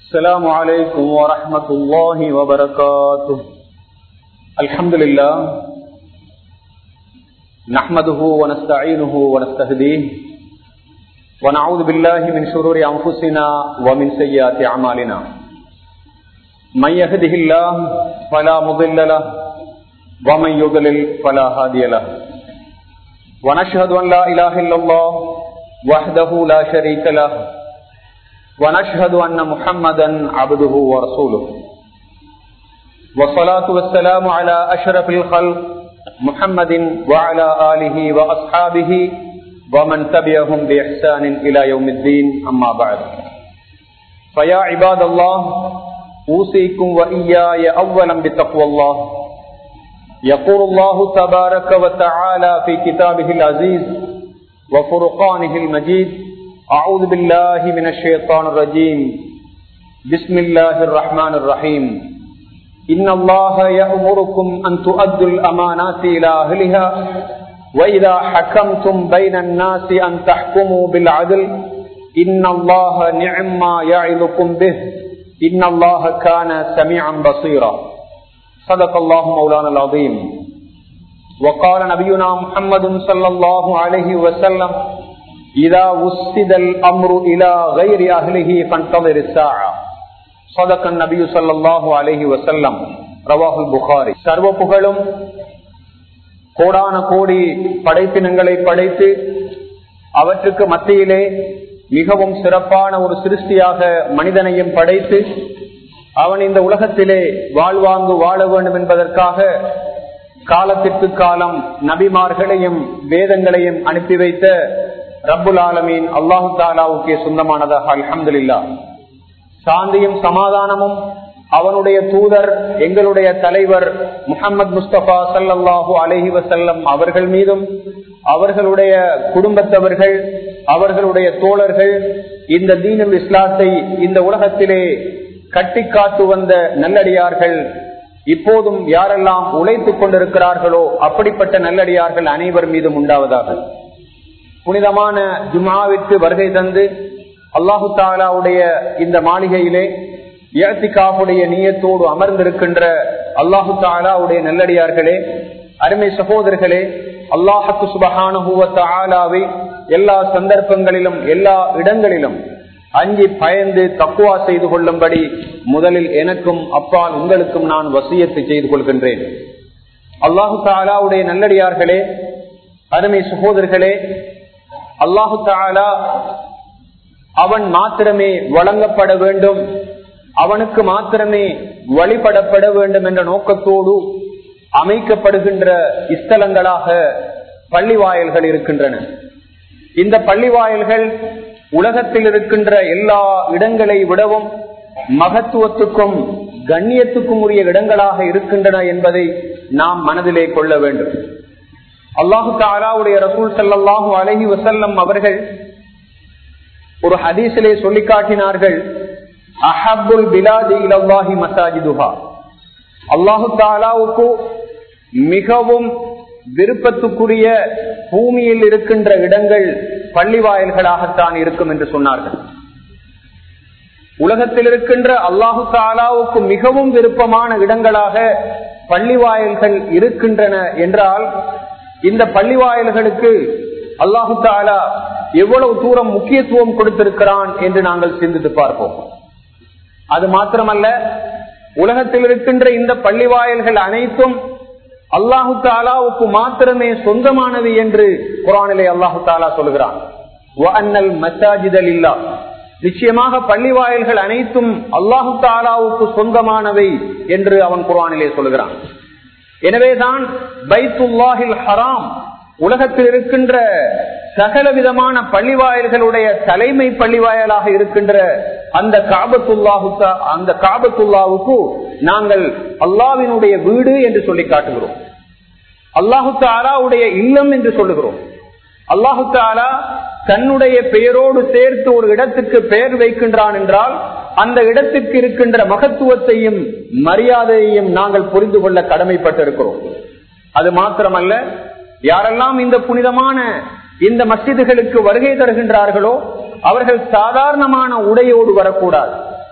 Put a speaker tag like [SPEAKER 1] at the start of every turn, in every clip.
[SPEAKER 1] السلام عليكم ورحمة الله وبركاته الحمد لله نحمده ونستعينه ونستهديه ونعوذ بالله من شرور أنفسنا ومن سيئات أعمالنا من يهده الله فلا مضل له ومن يضلل فلا هادي له ونشهد أن لا إله إلا الله وحده لا شريك له ونشهد أن محمدا عبده ورسوله والصلاة والسلام على أشرف الخلق محمد وعلى آله وأصحابه ومن تبعهم بإحسان إلى يوم الدين أما بعد فيا عباد الله أوصيكم وإياي أولا بتقوى الله يقول الله تبارك وتعالى في كتابه العزيز وفرقانه المجيد أعوذ بالله من الشيطان الرجيم بسم الله الرحمن الرحيم إن الله يأمركم أن تؤدوا الأمانات إلى أهلها وإذا حكمتم بين الناس أن تحكموا بالعدل إن الله نعم ما يعظكم به إن الله كان سميعا بصيرا صدق الله مولانا العظيم وقال نبينا محمد صلى الله عليه وسلم إذا وسد الأمر إلى غير أهله فانتظر الساعة صدق النبي صلى الله عليه وسلم رواه البخاري சர்வ புகழும் கோடான கோடி படைப்பினங்களை படைத்து அவற்றுக்கு மத்தியிலே மிகவும் சிறப்பான ஒரு சிருஷ்டியாக மனிதனையும் படைத்து அவன் இந்த உலகத்திலே வாழ்வாங்கு வாழ வேண்டும் என்பதற்காக காலத்திற்கு காலம் நபிமார்களையும் வேதங்களையும் அனுப்பி வைத்த ரப்புல் ஆலமீன் அல்லாஹு தாலாவுக்கே சொந்தமானதாக அலமதுல்லா சாந்தியும் சமாதானமும் அவனுடைய தூதர் எங்களுடைய தலைவர் முகமது முஸ்தபா சல்லாஹூ அலஹி வசல்லம் அவர்கள் மீதும் அவர்களுடைய குடும்பத்தவர்கள் அவர்களுடைய தோழர்கள் இந்த தீனுல் இஸ்லாத்தை இந்த உலகத்திலே கட்டி காத்து வந்த நல்லடியார்கள் இப்போதும் யாரெல்லாம் உழைத்துக் கொண்டிருக்கிறார்களோ அப்படிப்பட்ட நல்லடியார்கள் அனைவர் மீதும் உண்டாவதாக புனிதமான ஜுமாவிற்கு வருகை தந்து அல்லாஹு தாலாவுடைய இந்த மாளிகையிலே ஏத்திகாவுடைய நீயத்தோடு அமர்ந்திருக்கின்ற அல்லாஹு தாலாவுடைய நல்லடியார்களே அருமை சகோதரர்களே அல்லாஹத்து சுபகானுபவத்தாலாவை எல்லா சந்தர்ப்பங்களிலும் எல்லா இடங்களிலும் அஞ்சி பயந்து தக்குவா செய்து கொள்ளும்படி முதலில் எனக்கும் அப்பால் உங்களுக்கும் நான் வசியத்தை செய்து கொள்கின்றேன் அல்லாஹு தாலாவுடைய நல்லடியார்களே அருமை சகோதரர்களே அல்லாஹு தாலா அவன் மாத்திரமே வழங்கப்பட வேண்டும் அவனுக்கு மாத்திரமே வழிபடப்பட வேண்டும் என்ற நோக்கத்தோடு அமைக்கப்படுகின்ற இஸ்தலங்களாக பள்ளி வாயல்கள் இருக்கின்றன இந்த பள்ளி வாயல்கள் உலகத்தில் இருக்கின்ற எல்லா இடங்களை விடவும் மகத்துவத்துக்கும் கண்ணியத்துக்கும் உரிய இடங்களாக இருக்கின்றன என்பதை நாம் மனதிலே கொள்ள வேண்டும் அல்லாஹு தாலாவுடைய ரசூல் சல்லாஹூ அலஹி வசல்லம் அவர்கள் ஒரு ஹதீசிலே சொல்லி காட்டினார்கள் அஹபுல் பிலாதி இலவாஹி மசாஜிதுஹா அல்லாஹு தாலாவுக்கு மிகவும் விருப்பத்துக்குரிய பூமியில் இருக்கின்ற இடங்கள் பள்ளி வாயில்களாகத்தான் இருக்கும் என்று சொன்னார்கள் உலகத்தில் இருக்கின்ற அல்லாஹு தாலாவுக்கு மிகவும் விருப்பமான இடங்களாக பள்ளி வாயில்கள் இருக்கின்றன என்றால் இந்த பள்ளி வாயில்களுக்கு அல்லாஹு தாலா எவ்வளவு தூரம் முக்கியத்துவம் கொடுத்திருக்கிறான் என்று நாங்கள் சிந்தித்து பார்ப்போம் அது மாத்திரமல்ல உலகத்தில் இருக்கின்ற இந்த பள்ளி வாயில்கள் அனைத்தும் அல்லாஹு தாலாவுக்கு மாத்திரமே சொந்தமானது என்று குரானிலே அல்லாஹு தாலா சொல்கிறான் நிச்சயமாக பள்ளி வாயில்கள் அனைத்தும் அல்லாஹு தாலாவுக்கு சொந்தமானவை என்று அவன் குரானிலே சொல்கிறான் எனவேதான் பைத்துல்லாஹில் ஹராம் உலகத்தில் இருக்கின்ற சகல விதமான பள்ளிவாயல்களுடைய தலைமை பள்ளிவாயலாக இருக்கின்ற அந்த காபத்துல்லாஹு அந்த காபத்துல்லாவுக்கு நாங்கள் அல்லாவினுடைய வீடு என்று சொல்லி காட்டுகிறோம் அல்லாஹு தாலாவுடைய இல்லம் என்று சொல்லுகிறோம் அல்லாஹு தாலா தன்னுடைய பெயரோடு சேர்த்து ஒரு இடத்துக்கு பெயர் வைக்கின்றான் என்றால் அந்த இடத்துக்கு இருக்கின்ற மகத்துவத்தையும் மரியாதையையும் நாங்கள் புரிந்து கொள்ள கடமைப்பட்டிருக்கிறோம் அது மாத்திரமல்ல யாரெல்லாம் இந்த புனிதமான இந்த மஸ்ஜிதுகளுக்கு வருகை தருகின்றார்களோ அவர்கள் சாதாரணமான உடையோடு வரக்கூடாது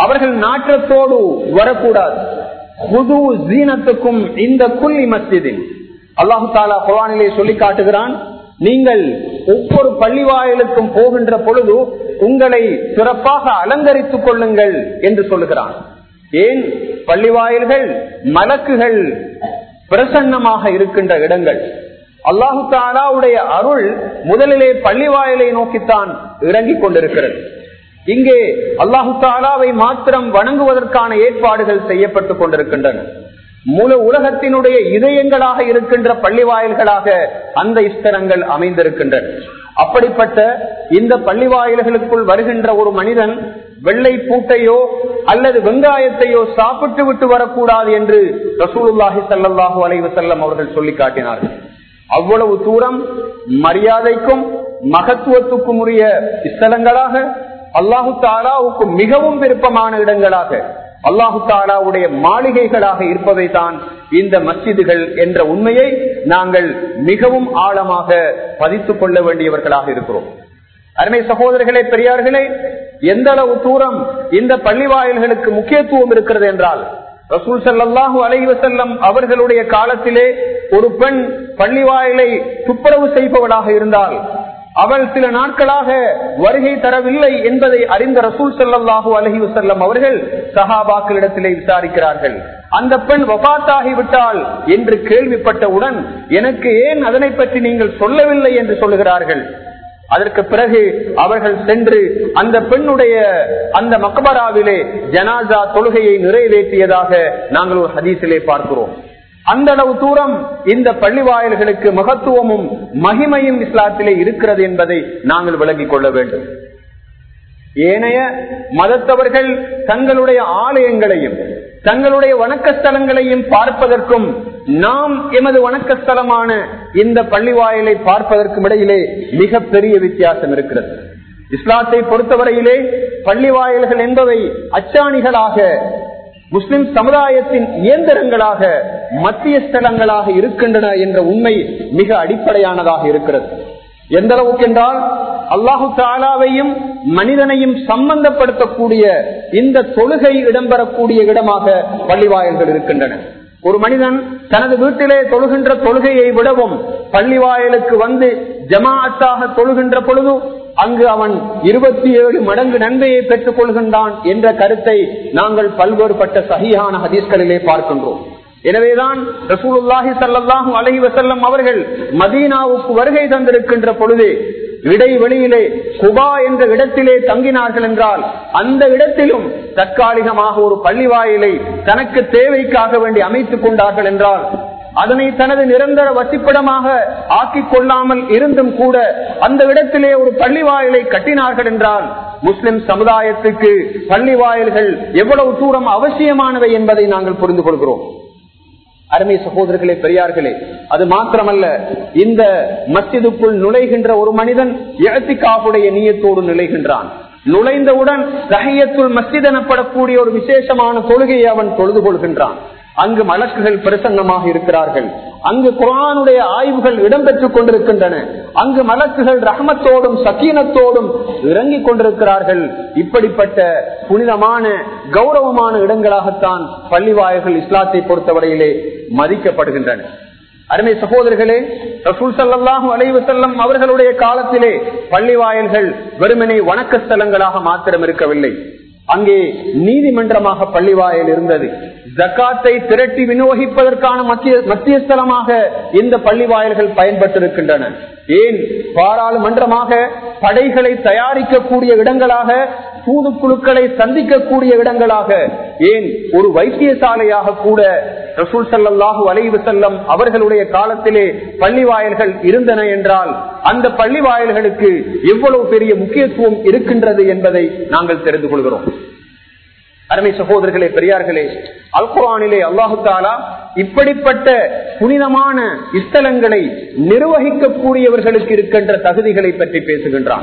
[SPEAKER 1] அவர்கள் நாற்றத்தோடு வரக்கூடாது புது ஜீனத்துக்கும் இந்த குல்லி மஸ்ஜிதில் அல்லாஹு தாலா குரானிலே சொல்லி காட்டுகிறான் நீங்கள் ஒவ்வொரு பள்ளி வாயிலுக்கும் போகின்ற பொழுது உங்களை சிறப்பாக அலங்கரித்துக் கொள்ளுங்கள் என்று சொல்லுகிறான் ஏன் பள்ளி வாயில்கள் மலக்குகள் பிரசன்னமாக இருக்கின்ற இடங்கள் அல்லாஹு தாலாவுடைய அருள் முதலிலே பள்ளி வாயிலை நோக்கித்தான் இறங்கிக் கொண்டிருக்கிறது இங்கே அல்லாஹு தாலாவை மாத்திரம் வணங்குவதற்கான ஏற்பாடுகள் செய்யப்பட்டுக் கொண்டிருக்கின்றன முழு உலகத்தினுடைய இதயங்களாக இருக்கின்ற பள்ளி வாயில்களாக அந்த இஸ்தரங்கள் அமைந்திருக்கின்றன அப்படிப்பட்ட இந்த பள்ளி வாயில்களுக்குள் வருகின்ற ஒரு மனிதன் வெள்ளை பூட்டையோ அல்லது வெங்காயத்தையோ சாப்பிட்டு விட்டு வரக்கூடாது என்று ரசூலுல்லாஹி சல்லாஹூ அலைவு செல்லம் அவர்கள் சொல்லி காட்டினார்கள் அவ்வளவு தூரம் மரியாதைக்கும் மகத்துவத்துக்கும் உரிய ஸ்தலங்களாக அல்லாஹு தாலாவுக்கு மிகவும் விருப்பமான இடங்களாக அல்லாஹு தாலாவுடைய மாளிகைகளாக இருப்பவை தான் இந்த மஸ்ஜிதுகள் என்ற உண்மையை நாங்கள் மிகவும் ஆழமாக பதித்துக் கொள்ள வேண்டியவர்களாக இருக்கிறோம் அருமை சகோதரர்களே பெரியார்களே எந்த அளவு தூரம் இந்த பள்ளி வாயில்களுக்கு முக்கியத்துவம் இருக்கிறது என்றால் ரசூல் சல்லாஹூ அலைவசல்லம் அவர்களுடைய காலத்திலே ஒரு பெண் பள்ளி வாயிலை துப்புரவு செய்பவளாக இருந்தால் அவள் சில நாட்களாக வருகை தரவில்லை என்பதை அறிந்த ரசூல் சல்லாஹூ அலஹி வசல்லம் அவர்கள் சஹாபாக்களிடத்திலே விசாரிக்கிறார்கள் அந்த பெண் வபாத்தாகி விட்டால் என்று கேள்விப்பட்டவுடன் எனக்கு ஏன் அதனை பற்றி நீங்கள் சொல்லவில்லை என்று சொல்லுகிறார்கள் அதற்கு பிறகு அவர்கள் சென்று அந்த பெண்ணுடைய அந்த மக்பராவிலே ஜனாசா தொழுகையை நிறைவேற்றியதாக நாங்கள் ஒரு ஹதீசிலே பார்க்கிறோம் அந்த அளவு தூரம் இந்த பள்ளி வாயில்களுக்கு மகத்துவமும் மகிமையும் இஸ்லாத்திலே இருக்கிறது என்பதை நாங்கள் விளங்கிக் கொள்ள வேண்டும் ஏனைய மதத்தவர்கள் தங்களுடைய ஆலயங்களையும் தங்களுடைய வணக்க ஸ்தலங்களையும் பார்ப்பதற்கும் நாம் எமது வணக்க ஸ்தலமான இந்த பள்ளி வாயிலை பார்ப்பதற்கும் இடையிலே மிக பெரிய வித்தியாசம் இருக்கிறது இஸ்லாத்தை பொறுத்தவரையிலே பள்ளி வாயில்கள் என்பவை அச்சாணிகளாக முஸ்லிம் சமுதாயத்தின் இயந்திரங்களாக மத்திய ஸ்தலங்களாக இருக்கின்றன என்ற உண்மை மிக அடிப்படையானதாக இருக்கிறது எந்த அளவுக்கு என்றால் அல்லாஹு தாலாவையும் மனிதனையும் சம்பந்தப்படுத்தக்கூடிய இந்த தொழுகை இடம்பெறக்கூடிய இடமாக பள்ளிவாயல்கள் இருக்கின்றன ஒரு மனிதன் தனது வீட்டிலே தொழுகின்ற தொழுகையை விடவும் பள்ளிவாயலுக்கு வந்து ஜமாஅத்தாக தொழுகின்ற பொழுது அங்கு அவன் இருபத்தி ஏழு மடங்கு நன்மையை பெற்றுக் கொள்கின்றான் என்ற கருத்தை நாங்கள் பல்வேறுபட்ட சகியான ஹதீஸ்களிலே பார்க்கின்றோம் எனவேதான் ரசூலுல்லாஹி சல்லாஹூ அலஹி வசல்லம் அவர்கள் மதீனாவுக்கு வருகை தந்திருக்கின்ற பொழுது இடைவெளியிலே குபா என்ற இடத்திலே தங்கினார்கள் என்றால் அந்த இடத்திலும் தற்காலிகமாக ஒரு பள்ளி வாயிலை தனக்கு தேவைக்காக வேண்டி அமைத்துக் கொண்டார்கள் என்றால் அதனை தனது நிரந்தர வசிப்பிடமாக ஆக்கிக் கொள்ளாமல் இருந்தும் கூட அந்த இடத்திலே ஒரு பள்ளி வாயிலை கட்டினார்கள் என்றால் முஸ்லிம் சமுதாயத்துக்கு பள்ளி வாயில்கள் எவ்வளவு தூரம் அவசியமானவை என்பதை நாங்கள் புரிந்து கொள்கிறோம் அருமை சகோதரர்களே பெரியார்களே அது மாத்திரமல்ல இந்த மஸ்ஜிதுக்குள் நுழைகின்ற ஒரு மனிதன் இழத்திக்காவுடைய நீயத்தோடு நுழைகின்றான் நுழைந்தவுடன் ரஹியத்துள் மஸ்ஜித் எனப்படக்கூடிய ஒரு விசேஷமான தொழுகையை அவன் தொழுது கொள்கின்றான் அங்கு மலக்குகள் பிரசன்னமாக இருக்கிறார்கள் அங்கு குரானுடைய ஆய்வுகள் இடம்பெற்றுக் கொண்டிருக்கின்றன அங்கு மலக்குகள் ரஹமத்தோடும் சக்கீனத்தோடும் இறங்கிக் கொண்டிருக்கிறார்கள் இப்படிப்பட்ட புனிதமான கௌரவமான இடங்களாகத்தான் பள்ளிவாயர்கள் இஸ்லாத்தை பொறுத்தவரையிலே மதிக்கப்படுகின்றன அருமை சகோதரர்களே ரசூல் சல்லாஹூ அலைவு செல்லம் அவர்களுடைய காலத்திலே பள்ளி வாயல்கள் வெறுமனை வணக்க ஸ்தலங்களாக மாத்திரம் இருக்கவில்லை அங்கே நீதிமன்றமாக பள்ளிவாயல் இருந்தது ஜக்காத்தை திரட்டி விநியோகிப்பதற்கான மத்திய மத்திய ஸ்தலமாக இந்த பள்ளி வாயில்கள் பயன்பட்டிருக்கின்றன ஏன் பாராளுமன்றமாக படைகளை தயாரிக்கக்கூடிய இடங்களாக தூதுக்குழுக்களை சந்திக்கக்கூடிய இடங்களாக ஏன் ஒரு வைத்தியசாலையாக கூட ரசூல் சல்லாஹூ அலைவு செல்லம் அவர்களுடைய காலத்திலே பள்ளி வாயில்கள் இருந்தன என்றால் அந்த பள்ளி வாயில்களுக்கு எவ்வளவு பெரிய முக்கியத்துவம் இருக்கின்றது என்பதை நாங்கள் தெரிந்து கொள்கிறோம் அருமை சகோதரர்களே பெரியார்களே அல்குரானிலே அல்லாஹு தாலா இப்படிப்பட்ட புனிதமான இஸ்தலங்களை நிர்வகிக்கக்கூடியவர்களுக்கு இருக்கின்ற தகுதிகளை பற்றி பேசுகின்றான்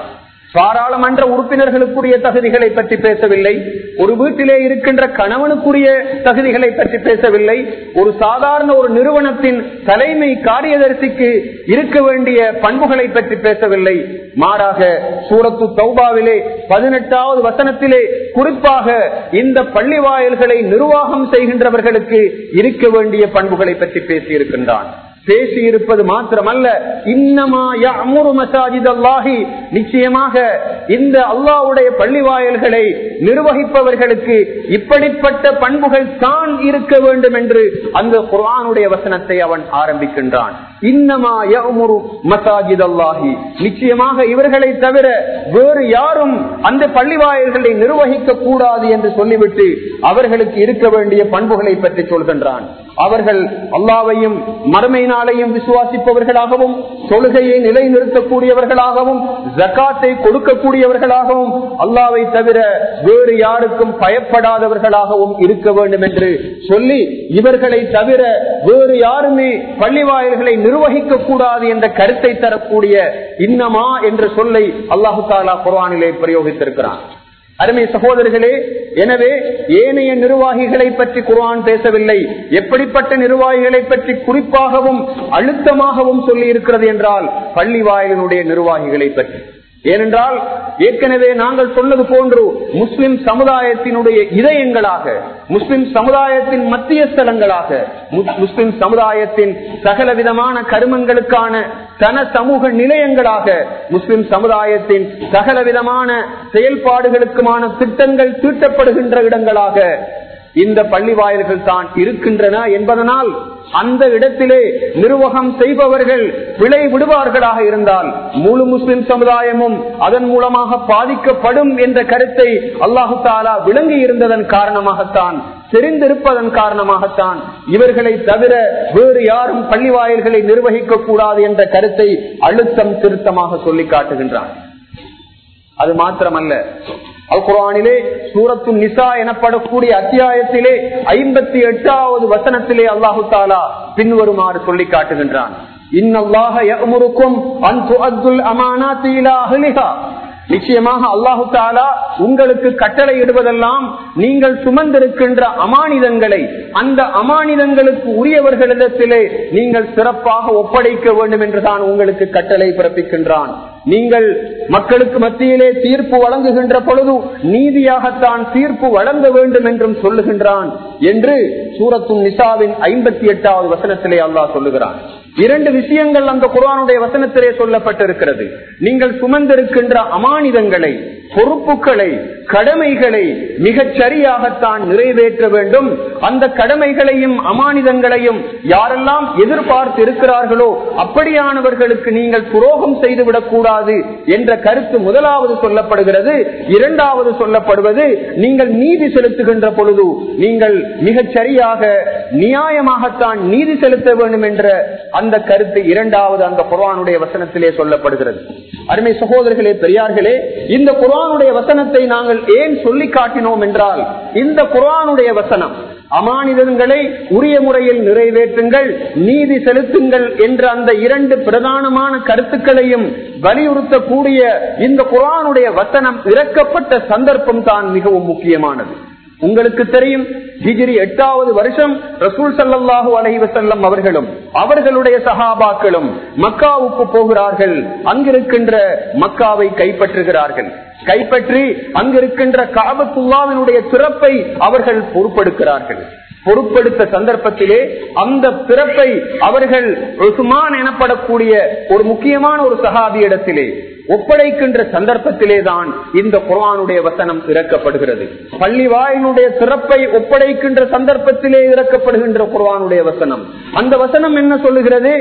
[SPEAKER 1] பாராளுமன்ற உறுப்பினர்களுக்குரிய தகுதிகளை பற்றி பேசவில்லை ஒரு வீட்டிலே இருக்கின்ற கணவனுக்குரிய தகுதிகளை பற்றி பேசவில்லை ஒரு சாதாரண ஒரு நிறுவனத்தின் தலைமை காரியதர்சிக்கு இருக்க வேண்டிய பண்புகளை பற்றி பேசவில்லை மாறாக சூரத்து தௌபாவிலே பதினெட்டாவது வசனத்திலே குறிப்பாக இந்த பள்ளி வாயில்களை நிர்வாகம் செய்கின்றவர்களுக்கு இருக்க வேண்டிய பண்புகளை பற்றி பேசியிருக்கின்றான் பேசி இருப்பது மாத்திரமல்ல இன்னமா அமுரு மசாஜித் அல்லாஹி நிச்சயமாக இந்த அல்லாவுடைய பள்ளி வாயல்களை நிர்வகிப்பவர்களுக்கு இப்படிப்பட்ட பண்புகள் தான் இருக்க வேண்டும் என்று அந்த குரானுடைய வசனத்தை அவன் ஆரம்பிக்கின்றான் இன்னமா யமுரு மசாஜித் அல்லாஹி நிச்சயமாக இவர்களை தவிர வேறு யாரும் அந்த பள்ளி வாயல்களை நிர்வகிக்க கூடாது என்று சொல்லிவிட்டு அவர்களுக்கு இருக்க வேண்டிய பண்புகளை பற்றி சொல்கின்றான் அவர்கள் அல்லாவையும் மறுமை நாளையும் விசுவாசிப்பவர்களாகவும் தொழுகையை நிலைநிறுத்தக்கூடியவர்களாகவும் ஜக்காத்தை கொடுக்கக்கூடியவர்களாகவும் அல்லாவை தவிர வேறு யாருக்கும் பயப்படாதவர்களாகவும் இருக்க வேண்டும் என்று சொல்லி இவர்களை தவிர வேறு யாருமே பள்ளி வாயில்களை நிர்வகிக்க கூடாது என்ற கருத்தை தரக்கூடிய இன்னமா என்ற சொல்லை அல்லாஹு தாலா குர்வானிலே பிரயோகித்திருக்கிறான் அருமை சகோதரர்களே எனவே ஏனைய நிர்வாகிகளை பற்றி குர்ஆன் பேசவில்லை எப்படிப்பட்ட நிர்வாகிகளை பற்றி குறிப்பாகவும் அழுத்தமாகவும் சொல்லி இருக்கிறது என்றால் பள்ளி வாயிலினுடைய நிர்வாகிகளை பற்றி ஏனென்றால் ஏற்கனவே நாங்கள் சொன்னது போன்று முஸ்லிம் சமுதாயத்தினுடைய இதயங்களாக முஸ்லிம் சமுதாயத்தின் மத்திய ஸ்தலங்களாக முஸ்லிம் சமுதாயத்தின் சகல விதமான கருமங்களுக்கான தன சமூக நிலையங்களாக முஸ்லிம் சமுதாயத்தின் சகல விதமான செயல்பாடுகளுக்குமான திட்டங்கள் தீட்டப்படுகின்ற இடங்களாக இந்த பள்ளி வாயில்கள் தான் இருக்கின்றன என்பதனால் அந்த இடத்திலே நிர்வாகம் செய்பவர்கள் பிழை விடுவார்களாக இருந்தால் முழு முஸ்லிம் சமுதாயமும் அதன் மூலமாக பாதிக்கப்படும் என்ற கருத்தை அல்லாஹு தாலா விளங்கி இருந்ததன் காரணமாகத்தான் தெரிந்திருப்பதன் காரணமாகத்தான் இவர்களை தவிர வேறு யாரும் பள்ளி வாயில்களை நிர்வகிக்க கூடாது என்ற கருத்தை அழுத்தம் திருத்தமாக சொல்லி காட்டுகின்றான் அது மாத்திரமல்ல அல் குரானிலே சூரத்து நிசா எனப்படக்கூடிய அத்தியாயத்திலே ஐம்பத்தி எட்டாவது வசனத்திலே அல்லாஹு தாலா பின்வருமாறு சொல்லி காட்டுகின்றான் நிச்சயமாக அல்லாஹு தாலா உங்களுக்கு கட்டளை இடுவதெல்லாம் நீங்கள் சுமந்திருக்கின்ற அமானிதங்களை அந்த அமானிதங்களுக்கு உரியவர்களிடத்திலே நீங்கள் சிறப்பாக ஒப்படைக்க வேண்டும் என்றுதான் உங்களுக்கு கட்டளை பிறப்பிக்கின்றான் நீங்கள் மக்களுக்கு மத்தியிலே தீர்ப்பு வழங்குகின்ற பொழுது நீதியாகத்தான் தீர்ப்பு வழங்க வேண்டும் என்றும் சொல்லுகின்றான் என்று சூரத்தும் நிசாவின் ஐம்பத்தி எட்டாவது வசனத்திலே அல்லாஹ் சொல்லுகிறான் இரண்டு விஷயங்கள் அந்த குரானுடைய வசனத்திலே சொல்லப்பட்டிருக்கிறது நீங்கள் சுமந்திருக்கின்ற அமானிதங்களை பொறுப்புகளை கடமைகளை மிகச் சரியாகத்தான் நிறைவேற்ற வேண்டும் அந்த கடமைகளையும் அமானிதங்களையும் யாரெல்லாம் எதிர்பார்த்து இருக்கிறார்களோ அப்படியானவர்களுக்கு நீங்கள் துரோகம் செய்துவிடக் கூடாது என்ற கருத்து முதலாவது சொல்லப்படுகிறது இரண்டாவது சொல்லப்படுவது நீங்கள் நீதி செலுத்துகின்ற பொழுது நீங்கள் மிகச் சரியாக நியாயமாகத்தான் நீதி செலுத்த வேண்டும் என்ற அந்த கருத்து இரண்டாவது அந்த குரானுடைய வசனத்திலே சொல்லப்படுகிறது அருமை சகோதரர்களே பெரியார்களே இந்த குரானுடைய வசனத்தை நாங்கள் ஏன் சொல்லி காட்டினோம் என்றால் இந்த குரானுடைய வசனம் அமானிதங்களை உரிய முறையில் நிறைவேற்றுங்கள் நீதி செலுத்துங்கள் என்ற அந்த இரண்டு பிரதானமான கருத்துக்களையும் வலியுறுத்தக்கூடிய இந்த குரானுடைய வசனம் இறக்கப்பட்ட சந்தர்ப்பம் தான் மிகவும் முக்கியமானது உங்களுக்கு தெரியும் ஹிஜிரி எட்டாவது வருஷம் ரசூல் சல்லாஹூ அலைவசல்லம் அவர்களும் அவர்களுடைய சகாபாக்களும் மக்காவுக்கு போகிறார்கள் அங்கிருக்கின்ற மக்காவை கைப்பற்றுகிறார்கள் கைப்பற்றி அங்கிருக்கின்ற காபத்துல்லாவினுடைய சிறப்பை அவர்கள் பொறுப்பெடுக்கிறார்கள் பொறுப்பெடுத்த சந்தர்ப்பத்திலே அந்த பிறப்பை அவர்கள் ருசுமான் எனப்படக்கூடிய ஒரு முக்கியமான ஒரு சகாபி இடத்திலே ஒப்படைக்கின்ற சந்தர்ப்பத்திலே தான் இந்த குரானுடைய வசனம் இறக்கப்படுகிறது பள்ளி வாயினுடைய சிறப்பை ஒப்படைக்கின்ற சந்தர்ப்பத்திலே இறக்கப்படுகின்ற குரானுடைய வசனம் அந்த வசனம் என்ன சொல்லுகிறது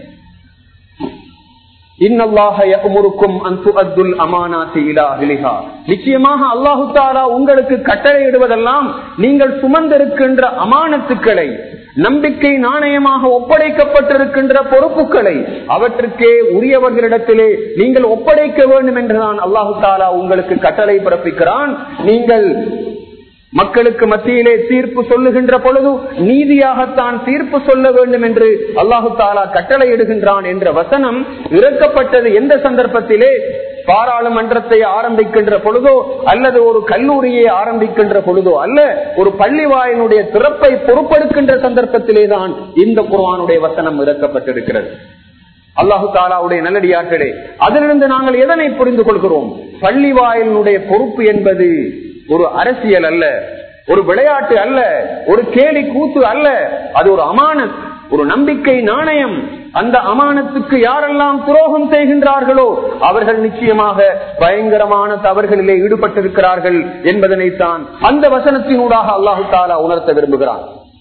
[SPEAKER 1] நிச்சயமாக அல்லாஹு தாலா உங்களுக்கு கட்டளையிடுவதெல்லாம் நீங்கள் சுமந்திருக்கின்ற அமானத்துக்களை நம்பிக்கை நாணயமாக ஒப்படைக்கப்பட்டிருக்கின்ற பொறுப்புகளை அவற்றுக்கே உரியவர்களிடத்திலே நீங்கள் ஒப்படைக்க வேண்டும் என்றுதான் அல்லாஹு தாலா உங்களுக்கு கட்டளை பிறப்பிக்கிறான் நீங்கள் மக்களுக்கு மத்தியிலே தீர்ப்பு சொல்லுகின்ற பொழுது நீதியாகத்தான் தீர்ப்பு சொல்ல வேண்டும் என்று அல்லாஹு தாலா கட்டளை இடுகின்றான் என்ற வசனம் இறக்கப்பட்டது எந்த சந்தர்ப்பத்திலே பாராளுமன்றத்தை ஆரம்பிக்கின்ற பொழுதோ அல்லது ஒரு கல்லூரியை ஆரம்பிக்கின்ற பொழுதோ அல்ல ஒரு பள்ளி வாயினுடைய திறப்பை பொறுப்பெடுக்கின்ற சந்தர்ப்பத்திலே தான் இந்த குர்ஆனுடைய வசனம் இறக்கப்பட்டிருக்கிறது அல்லாஹு தாலாவுடைய நல்லடியார்களே அதிலிருந்து நாங்கள் எதனை புரிந்து கொள்கிறோம் பள்ளி வாயிலுடைய பொறுப்பு என்பது ஒரு அரசியல் அல்ல ஒரு விளையாட்டு அல்ல ஒரு கேலி கூத்து அல்ல அது ஒரு அமானத் ஒரு நம்பிக்கை நாணயம் அந்த அமானத்துக்கு யாரெல்லாம் துரோகம் செய்கின்றார்களோ அவர்கள் நிச்சயமாக பயங்கரமான தவறுகளிலே ஈடுபட்டிருக்கிறார்கள் என்பதனைத்தான் அந்த வசனத்தினூடாக அல்லாஹு தாலா உணர்த்த விரும்புகிறான்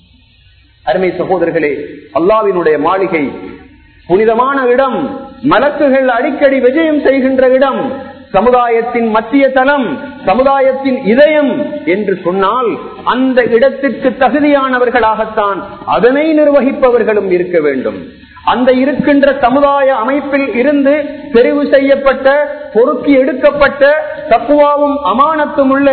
[SPEAKER 1] அருமை சகோதரர்களே அல்லாவினுடைய மாளிகை புனிதமான இடம் மலக்குகள் அடிக்கடி விஜயம் செய்கின்ற இடம் சமுதாயத்தின் மத்திய தலம் சமுதாயத்தின் இதயம் என்று சொன்னால் அந்த இடத்திற்கு தகுதியானவர்களாகத்தான் அதனை நிர்வகிப்பவர்களும் இருக்க வேண்டும் அந்த இருக்கின்ற சமுதாய அமைப்பில் இருந்து தெரிவு செய்யப்பட்ட பொறுக்கி எடுக்கப்பட்ட தப்புவாவும் அமானத்தும் உள்ள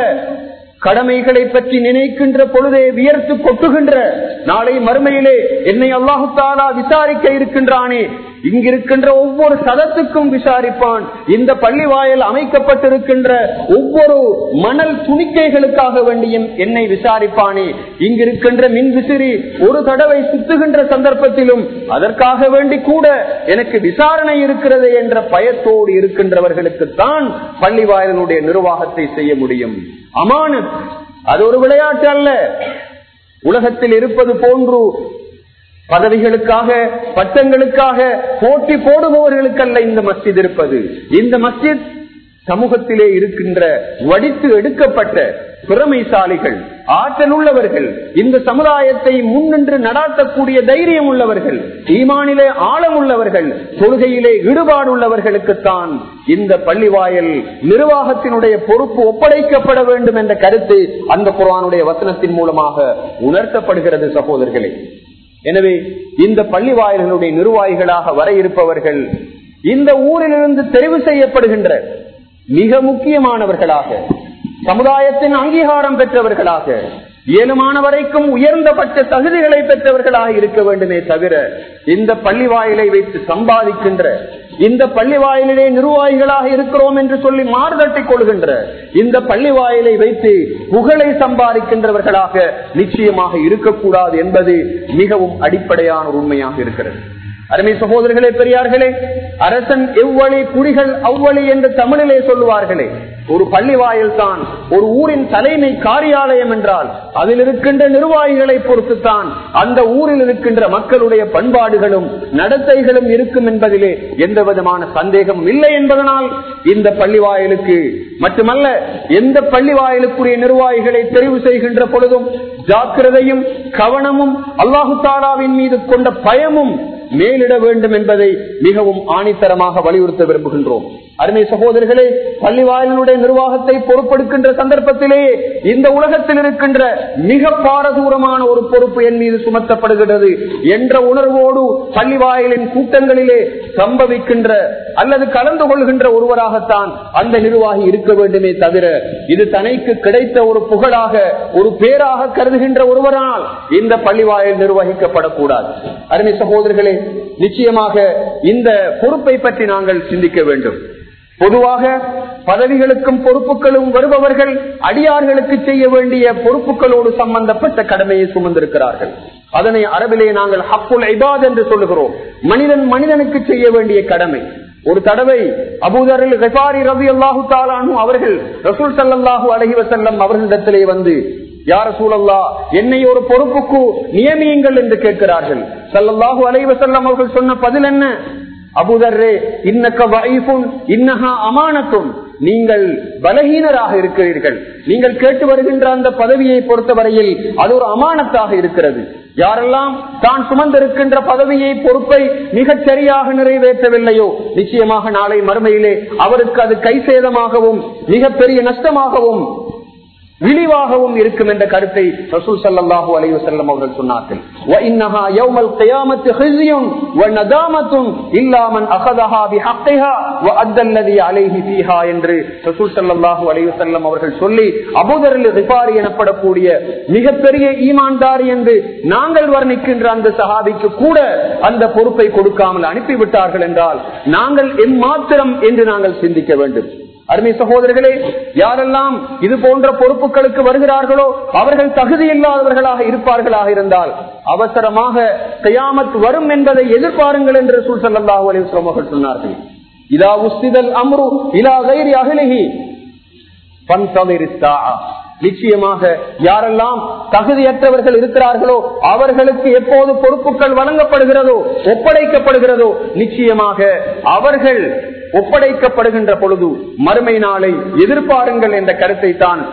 [SPEAKER 1] கடமைகளை பற்றி நினைக்கின்ற பொழுதே வியர்த்து கொட்டுகின்ற நாளை மறுமையிலே என்னை அல்லாஹு தாலா விசாரிக்க இருக்கின்றானே இங்கிருக்கின்ற ஒவ்வொரு சதத்துக்கும் விசாரிப்பான் இந்த பள்ளி வாயில் அமைக்கப்பட்டிருக்கின்ற ஒவ்வொரு மணல் துணிக்கைகளுக்காக வேண்டியும் என்னை விசாரிப்பானே இங்கிருக்கின்ற மின் விசிறி ஒரு தடவை சுத்துகின்ற சந்தர்ப்பத்திலும் அதற்காக வேண்டி கூட எனக்கு விசாரணை இருக்கிறது என்ற பயத்தோடு இருக்கின்றவர்களுக்குத்தான் பள்ளி வாயிலுடைய நிர்வாகத்தை செய்ய முடியும் அமானத் அது ஒரு விளையாட்டு அல்ல உலகத்தில் இருப்பது போன்று பதவிகளுக்காக பட்டங்களுக்காக போட்டி போடுபவர்களுக்கல்ல இந்த மஸ்ஜித் இருப்பது இந்த மஸ்ஜித் சமூகத்திலே இருக்கின்ற வடித்து எடுக்கப்பட்ட திறமைசாலிகள் ஆற்றல் உள்ளவர்கள் இந்த சமுதாயத்தை முன்னின்று நடாத்தக்கூடிய தைரியம் உள்ளவர்கள் ஈமானிலே ஆழம் உள்ளவர்கள் தொழுகையிலே ஈடுபாடு உள்ளவர்களுக்குத்தான் இந்த பள்ளிவாயல் நிர்வாகத்தினுடைய பொறுப்பு ஒப்படைக்கப்பட வேண்டும் என்ற கருத்து அந்த குரானுடைய வசனத்தின் மூலமாக உணர்த்தப்படுகிறது சகோதரர்களே எனவே இந்த பள்ளி வாயில்களுடைய நிர்வாகிகளாக வர இருப்பவர்கள் இந்த ஊரிலிருந்து தெரிவு செய்யப்படுகின்ற மிக முக்கியமானவர்களாக சமுதாயத்தின் அங்கீகாரம் பெற்றவர்களாக இயலுமான வரைக்கும் உயர்ந்தபட்ச தகுதிகளை பெற்றவர்களாக இருக்க வேண்டுமே தவிர இந்த பள்ளி வாயிலை வைத்து சம்பாதிக்கின்ற இந்த பள்ளி வாயிலே நிர்வாகிகளாக இருக்கிறோம் என்று சொல்லி மாறுதட்டிக் கொள்கின்ற இந்த பள்ளி வாயிலை வைத்து புகழை சம்பாதிக்கின்றவர்களாக நிச்சயமாக இருக்கக்கூடாது என்பது மிகவும் அடிப்படையான உண்மையாக இருக்கிறது அருமை சகோதரர்களே பெரியார்களே அரசன் எவ்வழி குடிகள் அவ்வழி என்று தமிழிலே சொல்லுவார்களே ஒரு பள்ளி வாயில் தான் ஒரு ஊரின் தலைமை காரியாலயம் என்றால் அதில் இருக்கின்ற நிர்வாகிகளை பொறுத்துத்தான் அந்த ஊரில் இருக்கின்ற மக்களுடைய பண்பாடுகளும் நடத்தைகளும் இருக்கும் என்பதிலே எந்த விதமான சந்தேகமும் இல்லை என்பதனால் இந்த பள்ளி வாயிலுக்கு மட்டுமல்ல எந்த பள்ளி வாயிலுக்குரிய நிர்வாகிகளை தெரிவு செய்கின்ற பொழுதும் ஜாக்கிரதையும் கவனமும் அல்லாஹு தாலாவின் மீது கொண்ட பயமும் மேலிட வேண்டும் என்பதை மிகவும் ஆணித்தரமாக வலியுறுத்த விரும்புகின்றோம் அருமை சகோதரர்களே பள்ளி வாயிலுடைய நிர்வாகத்தை பொறுப்பெடுக்கின்ற சந்தர்ப்பத்திலே இந்த உலகத்தில் இருக்கின்ற மிக பாரதூரமான ஒரு பொறுப்பு என் மீது சுமத்தப்படுகிறது என்ற உணர்வோடு பள்ளி வாயிலின் கூட்டங்களிலே சம்பவிக்கின்ற அல்லது கலந்து கொள்கின்ற ஒருவராகத்தான் அந்த நிர்வாகி இருக்க வேண்டுமே தவிர இது தனக்கு கிடைத்த ஒரு புகழாக ஒரு பேராக கருதுகின்ற ஒருவரால் இந்த பள்ளி வாயில் நிர்வகிக்கப்படக்கூடாது அருமை சகோதரர்களே நிச்சயமாக இந்த பொறுப்பை பற்றி நாங்கள் சிந்திக்க வேண்டும் பொதுவாக பதவிகளுக்கும் பொறுப்புகளும் வருபவர்கள் அடியார்களுக்கு செய்ய வேண்டிய பொறுப்புகளோடு சம்பந்தப்பட்ட கடமையை சுமந்திருக்கிறார்கள் அதனை அரபிலே நாங்கள் ஹப்புல் ஐபாத் என்று சொல்லுகிறோம் மனிதன் மனிதனுக்கு செய்ய வேண்டிய கடமை ஒரு தடவை அபூதரில் ரெபாரி ரவி அல்லாஹு தாலானு அவர்கள் ரசூல் சல்லாஹூ அலஹி வசல்லம் அவர்களிடத்திலே வந்து யார சூழல்லா என்னை ஒரு பொறுப்புக்கு நியமியுங்கள் என்று கேட்கிறார்கள் சல்லல்லாஹூ அலஹி வசல்லம் அவர்கள் சொன்ன பதில் என்ன அபுதர்ரே இன்னக்க வைஃபுன் இன்னஹா அமானத்தும் நீங்கள் பலகீனராக இருக்கிறீர்கள் நீங்கள் கேட்டு வருகின்ற அந்த பதவியை பொறுத்தவரையில் அது ஒரு அமானத்தாக இருக்கிறது யாரெல்லாம் தான் சுமந்திருக்கின்ற பதவியை பொறுப்பை மிகச் சரியாக நிறைவேற்றவில்லையோ நிச்சயமாக நாளை மறுமையிலே அவருக்கு அது கை சேதமாகவும் மிகப்பெரிய நஷ்டமாகவும் விரிவாகவும் இருக்கும் என்ற கருத்தை ரசூல் சல்லாஹூ அலைஹி வஸல்லம் அவர்கள் சொன்னார்கள் وَإِنَّهَا يَوْمَ الْقِيَامَةِ خِزْيٌ وَنَدَامَةٌ إِلَّا مَنْ أَخَذَهَا بِحَقِّهَا وَأَدَّى الَّذِي عَلَيْهِ فِيهَا என்று ரசூல் ஸல்லல்லாஹு அலைஹி வஸல்லம் அவர்கள் சொல்லி அபூதர் அல்-கிஃபாரி எனப்படக்கூடிய மிகப்பெரிய ஈமான்தார் என்று நாங்கள் வர்ணிக்கின்ற அந்த சஹாபிக்கு கூட அந்த பொறுப்பை கொடுக்காமல் அனுப்பிவிட்டார்கள் என்றால் நாங்கள் எம்மாத்திரம் என்று நாங்கள் சிந்திக்க வேண்டும் அருமை சகோதரர்களே யாரெல்லாம் இது போன்ற பொறுப்புகளுக்கு வருகிறார்களோ அவர்கள் தகுதி இல்லாதவர்களாக இருப்பார்களாக இருந்தால் அவசரமாக கயாமத் வரும் என்பதை எதிர்பாருங்கள் என்று ரசூல் ஸல்லல்லாஹு அலைஹி வஸல்லம் அவர்கள் சொன்னார்கள் இதா உஸ்திதல் அம்ரு இலா கைரி அஹ்லிஹி ஃபன்தலிர் الساعة. நிச்சயமாக யாரெல்லாம் தகுதியற்றவர்கள் இருக்கிறார்களோ அவர்களுக்கு எப்போது பொறுப்புகள் வழங்கப்படுகிறதோ ஒப்படைக்கப்படுகிறதோ நிச்சயமாக அவர்கள் ஒப்படைக்கப்படுகின்ற பொழுது மறுமை நாளை எதிர்பாருங்கள் என்ற கருத்தை தான்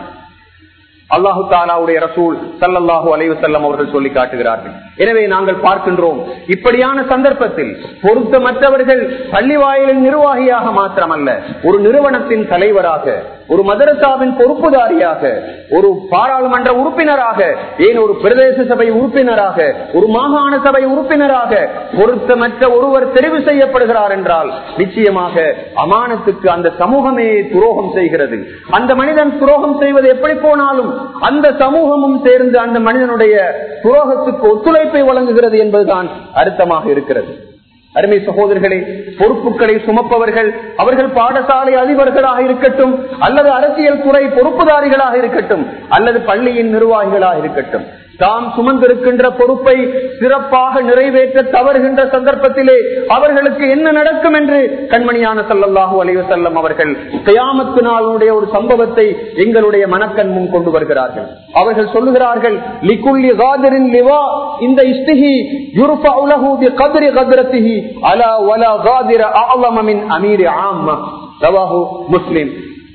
[SPEAKER 1] அல்லாஹு தாலாவுடைய ரசூல் சல்லல்லாஹு அலைவு செல்லம் அவர்கள் சொல்லி காட்டுகிறார்கள் எனவே நாங்கள் பார்க்கின்றோம் இப்படியான சந்தர்ப்பத்தில் பொருத்தமற்றவர்கள் பள்ளி வாயிலின் நிர்வாகியாக மாத்திரமல்ல ஒரு நிறுவனத்தின் தலைவராக ஒரு மதரசாவின் பொறுப்புதாரியாக ஒரு பாராளுமன்ற உறுப்பினராக ஏன் ஒரு பிரதேச சபை உறுப்பினராக ஒரு மாகாண சபை உறுப்பினராக பொருத்தமற்ற ஒருவர் தெரிவு செய்யப்படுகிறார் என்றால் நிச்சயமாக அமானத்துக்கு அந்த சமூகமே துரோகம் செய்கிறது அந்த மனிதன் துரோகம் செய்வது எப்படி போனாலும் அந்த சமூகமும் சேர்ந்து அந்த மனிதனுடைய துரோகத்துக்கு ஒத்துழைப்பை வழங்குகிறது என்பதுதான் அர்த்தமாக இருக்கிறது அருமை சகோதரர்களே பொறுப்புகளை சுமப்பவர்கள் அவர்கள் பாடசாலை அதிபர்களாக இருக்கட்டும் அல்லது அரசியல் துறை பொறுப்புதாரிகளாக இருக்கட்டும் அல்லது பள்ளியின் நிர்வாகிகளாக இருக்கட்டும் தாம் சுமந்திருக்கின்ற பொறுப்பை சிறப்பாக நிறைவேற்ற தவறுகின்ற சந்தர்ப்பத்திலே அவர்களுக்கு என்ன நடக்கும் என்று கண்மணியான சல்லல்லாஹு அலைவ செல்லம் அவர்கள் கயாமத்து நாளுடைய ஒரு சம்பவத்தை எங்களுடைய மனக்கண் முன் கொண்டு வருகிறார்கள் அவர்கள் சொல்லுகிறார்கள் லிகுல்லி காதிரின் லிவா இந்த இஸ்திஹி யுர்ஃபா உலஹு பி கத்ரி கத்ரத்திஹி அலா வலா காதிர அஅலம மின் அமீர் ஆம்மா ரவாஹு முஸ்லிம்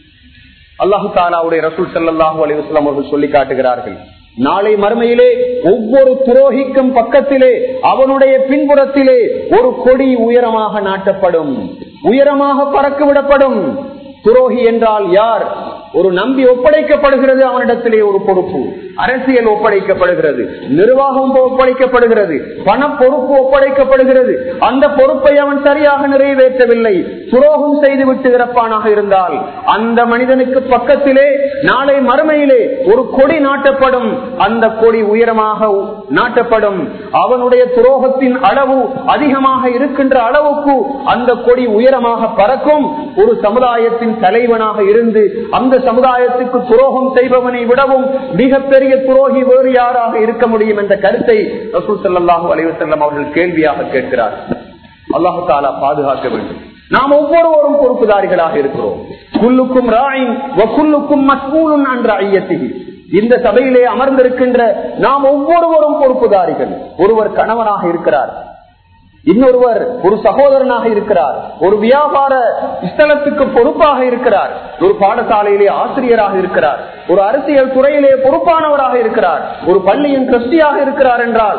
[SPEAKER 1] அல்லாஹு தாலாவுடைய ரசூல் ஸல்லல்லாஹு அலைஹி வஸல்லம் அவர்கள் சொல்லி காட்டுகிறார்கள் நாளை மறுமையிலே ஒவ்வொரு துரோகிக்கும் பக்கத்திலே அவனுடைய பின்புறத்திலே ஒரு கொடி உயரமாக நாட்டப்படும் உயரமாக பறக்க விடப்படும் துரோகி என்றால் யார் ஒரு நம்பி ஒப்படைக்கப்படுகிறது அவனிடத்திலே ஒரு பொறுப்பு அரசியல் ஒப்படைக்கப்படுகிறது நிர்வாகம் ஒப்படைக்கப்படுகிறது பண பொறுப்பு ஒப்படைக்கப்படுகிறது அந்த பொறுப்பை அவன் சரியாக நிறைவேற்றவில்லை துரோகம் செய்துவிட்டு இறப்பானாக இருந்தால் அந்த மனிதனுக்கு பக்கத்திலே நாளை மறுமையிலே ஒரு கொடி நாட்டப்படும் அந்த கொடி உயரமாக நாட்டப்படும் அவனுடைய துரோகத்தின் அளவு அதிகமாக இருக்கின்ற அளவுக்கு அந்த கொடி உயரமாக பறக்கும் ஒரு சமுதாயத்தின் தலைவனாக இருந்து அந்த சமுதாயத்துக்கு துரோகம் செய்பவனை விடவும் மிகப்பெரிய துரோகி வேறு யாராக இருக்க முடியும் என்ற கருத்தை ரசூல் சல்லாஹூ அலைவசல்லம் அவர்கள் கேள்வியாக கேட்கிறார் அல்லாஹு தாலா பாதுகாக்க வேண்டும் நாம் ஒவ்வொருவரும் பொறுப்புதாரிகளாக இருக்கிறோம் குல்லுக்கும் ராயின் குல்லுக்கும் மஸ்மூலும் என்ற ஐயத்திகி இந்த சபையிலே அமர்ந்திருக்கின்ற நாம் ஒவ்வொருவரும் பொறுப்புதாரிகள் ஒருவர் கணவனாக இருக்கிறார் இன்னொருவர் ஒரு சகோதரனாக இருக்கிறார் ஒரு வியாபார ஸ்தலத்துக்கு பொறுப்பாக இருக்கிறார் ஒரு பாடசாலையிலே ஆசிரியராக இருக்கிறார் ஒரு அரசியல் துறையிலே பொறுப்பானவராக இருக்கிறார் ஒரு பள்ளியின் கிறிஸ்டியாக இருக்கிறார் என்றால்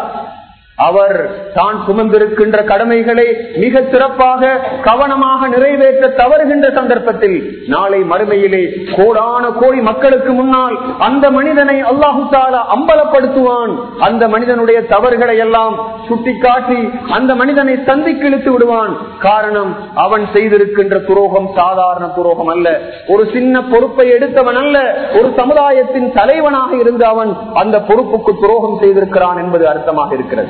[SPEAKER 1] அவர் தான் சுமந்திருக்கின்ற கடமைகளை மிக சிறப்பாக கவனமாக நிறைவேற்ற தவறுகின்ற சந்தர்ப்பத்தில் நாளை மறுமையிலே கோடான கோடி மக்களுக்கு முன்னால் அந்த மனிதனை அல்லாஹு தாலா அம்பலப்படுத்துவான் அந்த மனிதனுடைய தவறுகளை எல்லாம் சுட்டிக்காட்டி அந்த மனிதனை சந்திக்கு இழுத்து விடுவான் காரணம் அவன் செய்திருக்கின்ற துரோகம் சாதாரண துரோகம் அல்ல ஒரு சின்ன பொறுப்பை எடுத்தவன் அல்ல ஒரு சமுதாயத்தின் தலைவனாக இருந்து அவன் அந்த பொறுப்புக்கு துரோகம் செய்திருக்கிறான் என்பது அர்த்தமாக இருக்கிறது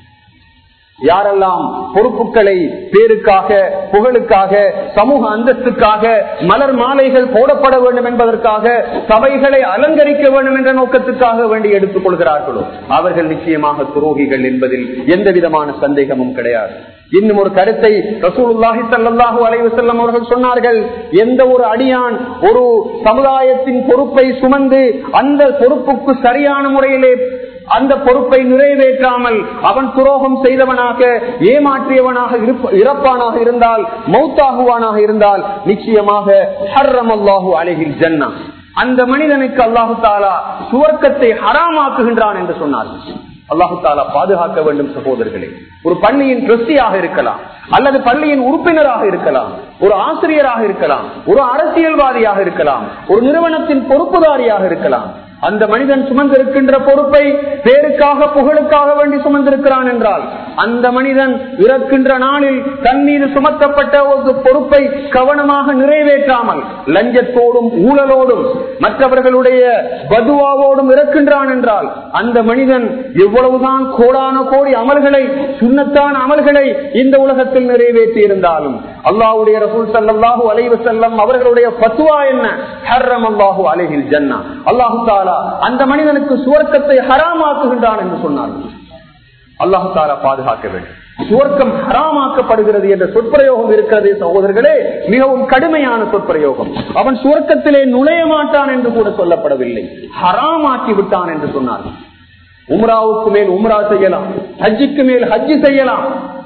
[SPEAKER 1] யாரெல்லாம் பொறுப்புகளை பேருக்காக புகழுக்காக சமூக அந்தஸ்துக்காக மலர் மாலைகள் போடப்பட வேண்டும் என்பதற்காக சபைகளை அலங்கரிக்க வேண்டும் என்ற நோக்கத்துக்காக வேண்டி எடுத்துக் கொள்கிறார்களோ அவர்கள் நிச்சயமாக துரோகிகள் என்பதில் எந்த விதமான சந்தேகமும் கிடையாது இன்னும் ஒரு கருத்தை ரசூலுல்லாஹி சல்லாஹூ அலைவு செல்லம் அவர்கள் சொன்னார்கள் எந்த ஒரு அடியான் ஒரு சமுதாயத்தின் பொறுப்பை சுமந்து அந்த பொறுப்புக்கு சரியான முறையிலே அந்த பொறுப்பை நிறைவேற்றாமல் அவன் துரோகம் செய்தவனாக ஏமாற்றியவனாக இறப்பானாக இருந்தால் மௌத்தாகுவானாக இருந்தால் நிச்சயமாக ஹர்ரம் அல்லாஹூ அழகில் ஜன்னா அந்த மனிதனுக்கு அல்லாஹு தாலா சுவர்க்கத்தை ஹராமாக்குகின்றான் என்று சொன்னார்கள் அல்லாஹு தாலா பாதுகாக்க வேண்டும் சகோதரர்களே ஒரு பள்ளியின் ட்ரஸ்டியாக இருக்கலாம் அல்லது பள்ளியின் உறுப்பினராக இருக்கலாம் ஒரு ஆசிரியராக இருக்கலாம் ஒரு அரசியல்வாதியாக இருக்கலாம் ஒரு நிறுவனத்தின் பொறுப்புதாரியாக இருக்கலாம் அந்த மனிதன் சுமந்திருக்கின்ற பொறுப்பை பேருக்காக புகழுக்காக வேண்டி சுமந்திருக்கிறான் என்றால் அந்த மனிதன் இறக்கின்ற நாளில் தன் மீது சுமத்தப்பட்ட ஒரு பொறுப்பை கவனமாக நிறைவேற்றாமல் லஞ்சத்தோடும் ஊழலோடும் மற்றவர்களுடைய பதுவாவோடும் இறக்கின்றான் என்றால் அந்த மனிதன் எவ்வளவுதான் கோடான கோடி அமல்களை சுண்ணத்தான அமல்களை இந்த உலகத்தில் நிறைவேற்றி இருந்தாலும் அல்லாவுடைய ரசூல் சல்லாஹூ அலைவு செல்லம் அவர்களுடைய பத்துவா என்ன ஹர்ரம் அல்லாஹூ அலைஹில் ஜன்னா அல்லாஹு தாலா அந்த மனிதனுக்கு சுவர்க்கத்தை ஹராமாக்குகின்றான் என்று சொன்னார்கள் அல்லாஹு தாலா பாதுகாக்க வேண்டும் சுவர்க்கம் ஹராமாக்கப்படுகிறது என்ற சொற்பிரயோகம் இருக்கிறதே சகோதரர்களே மிகவும் கடுமையான சொற்பிரயோகம் அவன் சுவர்க்கத்திலே நுழைய மாட்டான் என்று கூட சொல்லப்படவில்லை ஹராமாக்கி விட்டான் என்று சொன்னார்கள் உம்ராவுக்கு மேல் உம்ரா செய்யலாம் ஹஜ்ஜுக்கு மேல் ஹஜ்ஜு செய்யலாம்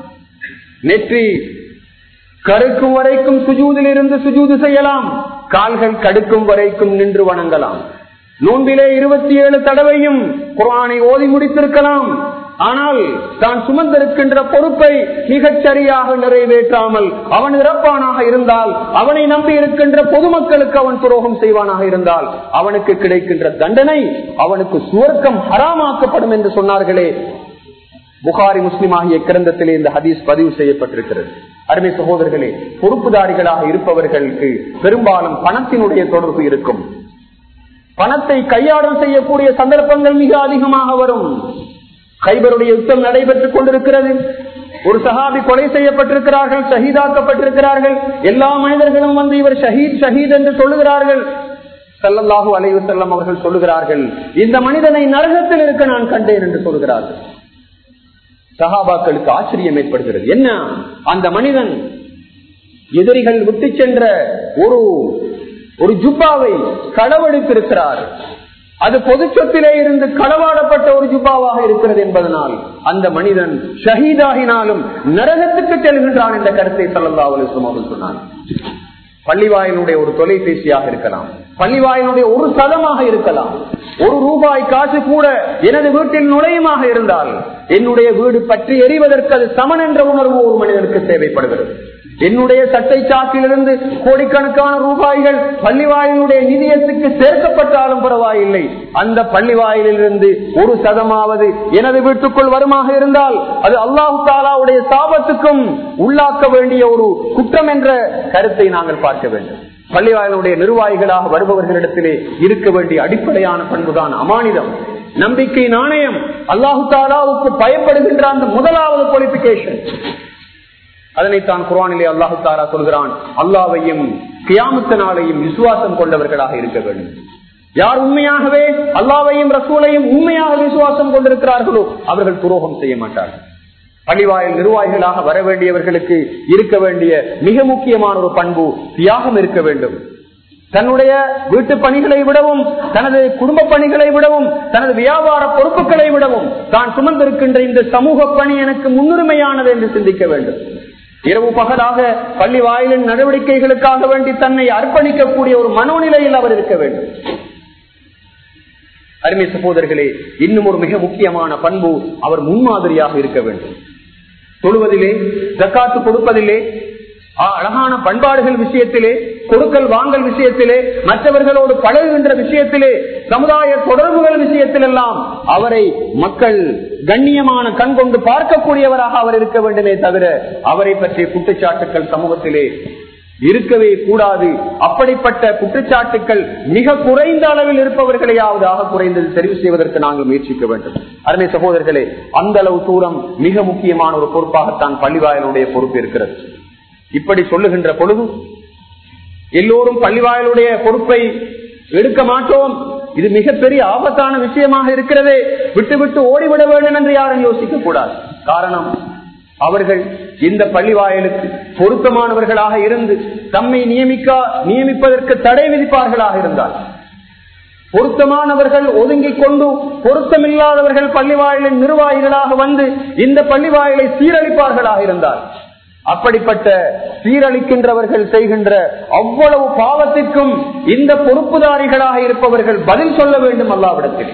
[SPEAKER 1] நெற்றி கருக்கும் வரைக்கும் சுஜூதில் இருந்து சுஜூது செய்யலாம் கால்கள் கடுக்கும் வரைக்கும் நின்று வணங்கலாம் நோன்பிலே இருபத்தி ஏழு தடவையும் குரானை ஓதி முடித்திருக்கலாம் ஆனால் தான் சுமந்திருக்கின்ற பொறுப்பை மிகச் சரியாக நிறைவேற்றாமல் அவன் இறப்பானாக இருந்தால் அவனை நம்பி இருக்கின்ற பொதுமக்களுக்கு அவன் துரோகம் செய்வானாக இருந்தால் அவனுக்கு கிடைக்கின்ற தண்டனை அவனுக்கு சுவர்க்கம் ஹராமாக்கப்படும் என்று சொன்னார்களே புகாரி முஸ்லிம் ஆகிய கிரந்தத்திலே இந்த ஹதீஸ் பதிவு செய்யப்பட்டிருக்கிறது அருமை சகோதரர்களே பொறுப்புதாரிகளாக இருப்பவர்களுக்கு பெரும்பாலும் பணத்தினுடைய தொடர்பு இருக்கும் பணத்தை கையாடல் செய்யக்கூடிய சந்தர்ப்பங்கள் மிக அதிகமாக வரும் கைபருடைய யுத்தம் நடைபெற்றுக் கொண்டிருக்கிறது ஒரு சஹாபி கொலை செய்யப்பட்டிருக்கிறார்கள் ஷஹீதாக்கப்பட்டிருக்கிறார்கள் எல்லா மனிதர்களும் வந்து இவர் ஷஹீத் ஷஹீத் என்று சொல்லுகிறார்கள் சல்லல்லாஹு அலைவு செல்லம் அவர்கள் சொல்லுகிறார்கள் இந்த மனிதனை நரகத்தில் இருக்க நான் கண்டேன் என்று சொல்கிறார்கள் சஹாபாக்களுக்கு ஆச்சரியம் ஏற்படுகிறது என்ன அந்த மனிதன் எதிரிகள் விட்டு சென்ற ஒரு ஒரு ஜுப்பாவை களவெடுத்திருக்கிறார் அது பொது சொத்திலே இருந்து களவாடப்பட்ட ஒரு ஜுப்பாவாக இருக்கிறது என்பதனால் அந்த மனிதன் ஷஹீதாகினாலும் நரகத்துக்கு செல்கின்றான் என்ற கருத்தை சல்லா அலிஸ்லம் அவர்கள் சொன்னார் பள்ளிவாயினுடைய ஒரு தொலைபேசியாக இருக்கலாம் பள்ளிவாயினுடைய ஒரு சதமாக இருக்கலாம் ஒரு ரூபாய் காசு கூட எனது வீட்டில் நுழையுமாக இருந்தால் என்னுடைய வீடு பற்றி எறிவதற்கு அது சமன் என்ற உணர்வு ஒரு மனிதனுக்கு தேவைப்படுகிறது என்னுடைய சட்டை சாக்கிலிருந்து கோடிக்கணக்கான ரூபாய்கள் பள்ளிவாயிலுடைய நிதியத்துக்கு சேர்க்கப்பட்டாலும் பரவாயில்லை அந்த பள்ளிவாயிலிருந்து ஒரு சதமாவது எனது வீட்டுக்குள் வருமாக இருந்தால் அது அல்லாஹு தாலாவுடைய சாபத்துக்கும் உள்ளாக்க வேண்டிய ஒரு குற்றம் என்ற கருத்தை நாங்கள் பார்க்க வேண்டும் பள்ளிவாயலுடைய நிர்வாகிகளாக வருபவர்களிடத்திலே இருக்க வேண்டிய அடிப்படையான பண்புதான் அமானிதம் நம்பிக்கை நாணயம் அல்லாஹு தாலாவுக்கு பயப்படுகின்ற அந்த முதலாவது குவாலிபிகேஷன் அதனைத்தான் குரானிலே அல்லாஹு தாரா சொல்கிறான் அல்லாவையும் கியாமத்த நாளையும் விசுவாசம் கொண்டவர்களாக இருக்க வேண்டும் யார் உண்மையாகவே அல்லாவையும் ரசூலையும் உண்மையாக விசுவாசம் கொண்டிருக்கிறார்களோ அவர்கள் துரோகம் செய்ய மாட்டார்கள் பள்ளிவாயில் நிர்வாகிகளாக வர வேண்டியவர்களுக்கு இருக்க வேண்டிய மிக முக்கியமான ஒரு பண்பு தியாகம் இருக்க வேண்டும் தன்னுடைய வீட்டு பணிகளை விடவும் தனது குடும்ப பணிகளை விடவும் தனது வியாபார பொறுப்புகளை விடவும் தான் சுமந்திருக்கின்ற இந்த சமூக பணி எனக்கு முன்னுரிமையானது என்று சிந்திக்க வேண்டும் இரவு பகலாக பள்ளி வாயிலின் நடவடிக்கைகளுக்காக வேண்டி தன்னை அர்ப்பணிக்கக்கூடிய ஒரு மனோநிலையில் அவர் இருக்க வேண்டும் அருமை சகோதரர்களே இன்னும் ஒரு மிக முக்கியமான பண்பு அவர் முன்மாதிரியாக இருக்க வேண்டும் தொழுவதிலே ஜக்காத்து கொடுப்பதிலே அழகான பண்பாடுகள் விஷயத்திலே கொடுக்கல் வாங்கல் விஷயத்திலே மற்றவர்களோடு பழகுகின்ற விஷயத்திலே சமுதாய தொடர்புகள் விஷயத்திலெல்லாம் அவரை மக்கள் கண்ணியமான கண் கொண்டு பார்க்கக்கூடியவராக அவர் இருக்க வேண்டுமே தவிர அவரை பற்றிய குற்றச்சாட்டுக்கள் சமூகத்திலே இருக்கவே கூடாது அப்படிப்பட்ட குற்றச்சாட்டுக்கள் மிக குறைந்த அளவில் இருப்பவர்களையாவது ஆக குறைந்தது தெரிவு செய்வதற்கு நாங்கள் முயற்சிக்க வேண்டும் அருமை சகோதரர்களே அந்த அளவு தூரம் மிக முக்கியமான ஒரு பொறுப்பாகத்தான் பள்ளிவாயலுடைய பொறுப்பு இருக்கிறது இப்படி சொல்லுகின்ற பொழுது எல்லோரும் பள்ளிவாயலுடைய பொறுப்பை எடுக்க மாட்டோம் இது மிகப்பெரிய ஆபத்தான விஷயமாக இருக்கிறதே விட்டு விட்டு ஓடிவிட வேண்டும் என்று யாரும் யோசிக்க கூடாது காரணம் அவர்கள் இந்த பள்ளிவாயலுக்கு பொருத்தமானவர்களாக இருந்து தம்மை நியமிக்க நியமிப்பதற்கு தடை விதிப்பார்களாக இருந்தால் பொருத்தமானவர்கள் ஒதுங்கிக் கொண்டு பொருத்தமில்லாதவர்கள் பள்ளிவாயலின் நிர்வாகிகளாக வந்து இந்த பள்ளிவாயலை சீரழிப்பார்களாக இருந்தால் அப்படிப்பட்ட சீரழிக்கின்றவர்கள் செய்கின்ற அவ்வளவு பாவத்திற்கும் இந்த பொறுப்புதாரிகளாக இருப்பவர்கள் பதில் சொல்ல வேண்டும் அல்லாவிடத்தில்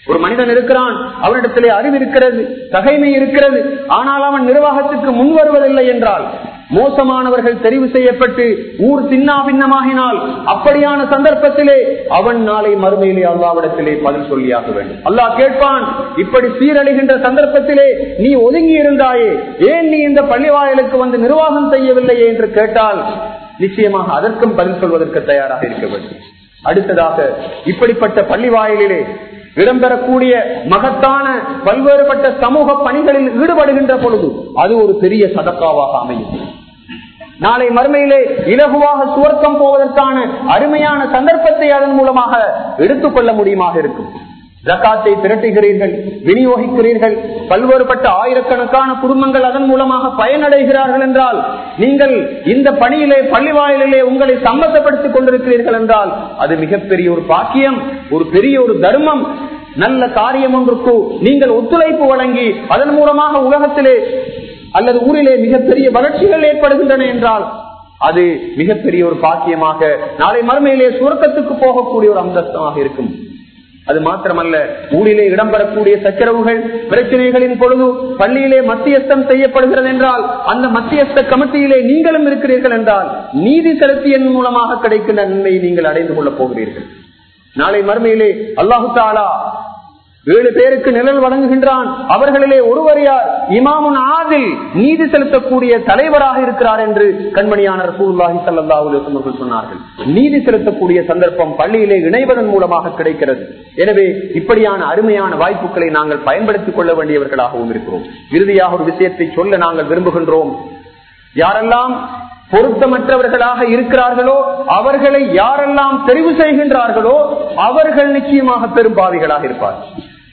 [SPEAKER 1] ஒரு மனிதன் இருக்கிறான் அவனிடத்திலே அறிவு இருக்கிறது தகைமை இருக்கிறது ஆனால் அவன் நிர்வாகத்துக்கு முன் வருவதில்லை என்றால் மோசமானவர்கள் தெரிவு செய்யப்பட்டு ஊர் சின்னா பின்னமாகினால் அப்படியான சந்தர்ப்பத்திலே அவன் நாளை மறுமையிலே அல்லாவிடத்திலே பதில் சொல்லியாக வேண்டும் அல்லாஹ் கேட்பான் இப்படி சீரழிகின்ற சந்தர்ப்பத்திலே நீ ஒதுங்கி இருந்தாயே ஏன் நீ இந்த பள்ளிவாயலுக்கு வந்து நிர்வாகம் செய்யவில்லையே என்று கேட்டால் நிச்சயமாக அதற்கும் பதில் சொல்வதற்கு தயாராக இருக்க வேண்டும் அடுத்ததாக இப்படிப்பட்ட பள்ளி வாயிலே இடம்பெறக்கூடிய மகத்தான பல்வேறுபட்ட சமூக பணிகளில் ஈடுபடுகின்ற பொழுது அது ஒரு பெரிய சதக்காவாக அமையும் நாளை மறுமையிலே இலகுவாக சுவர்க்கம் போவதற்கான அருமையான சந்தர்ப்பத்தை அதன் மூலமாக எடுத்துக்கொள்ள முடியுமாக இருக்கும் ஜக்காத்தை திரட்டுகிறீர்கள் விநியோகிக்கிறீர்கள் பல்வேறுபட்ட ஆயிரக்கணக்கான குடும்பங்கள் அதன் மூலமாக பயனடைகிறார்கள் என்றால் நீங்கள் இந்த பணியிலே பள்ளி வாயிலே உங்களை சம்பந்தப்படுத்திக் கொண்டிருக்கிறீர்கள் என்றால் அது மிகப்பெரிய ஒரு பாக்கியம் ஒரு பெரிய ஒரு தர்மம் நல்ல காரியம் ஒன்றுக்கு நீங்கள் ஒத்துழைப்பு வழங்கி அதன் மூலமாக உலகத்திலே அல்லது ஊரிலே மிகப்பெரிய வளர்ச்சிகள் ஏற்படுகின்றன என்றால் அது மிகப்பெரிய ஒரு பாக்கியமாக நாளை மறுமையிலே சுரக்கத்துக்கு போகக்கூடிய ஒரு அந்தஸ்தமாக இருக்கும் அது மாத்திரமல்ல ஊரிலே இடம்பெறக்கூடிய சச்சரவுகள் பிரச்சனைகளின் பொழுது பள்ளியிலே மத்தியஸ்தம் செய்யப்படுகிறது என்றால் அந்த மத்தியஸ்த கமிட்டியிலே நீங்களும் இருக்கிறீர்கள் என்றால் நீதி செலுத்தியன் மூலமாக கிடைக்கின்ற நன்மையை நீங்கள் அடைந்து கொள்ளப் போகிறீர்கள் நாளை மறுமையிலே அல்லாஹு தாலா ஏழு பேருக்கு நிழல் வழங்குகின்றான் அவர்களிலே ஒருவர் யார் இமாமுன் ஆதில் நீதி செலுத்தக்கூடிய தலைவராக இருக்கிறார் என்று கண்மணியான ரசூல்லாஹி சல்லாஹூ சொன்னார்கள் நீதி செலுத்தக்கூடிய சந்தர்ப்பம் பள்ளியிலே இணைவதன் மூலமாக கிடைக்கிறது எனவே இப்படியான அருமையான வாய்ப்புகளை நாங்கள் பயன்படுத்திக் கொள்ள வேண்டியவர்களாகவும் இருக்கிறோம் இறுதியாக ஒரு விஷயத்தை சொல்ல நாங்கள் விரும்புகின்றோம் யாரெல்லாம் பொருத்தமற்றவர்களாக இருக்கிறார்களோ அவர்களை யாரெல்லாம் தெரிவு செய்கின்றார்களோ அவர்கள் நிச்சயமாக பெரும்பாவிகளாக இருப்பார்கள்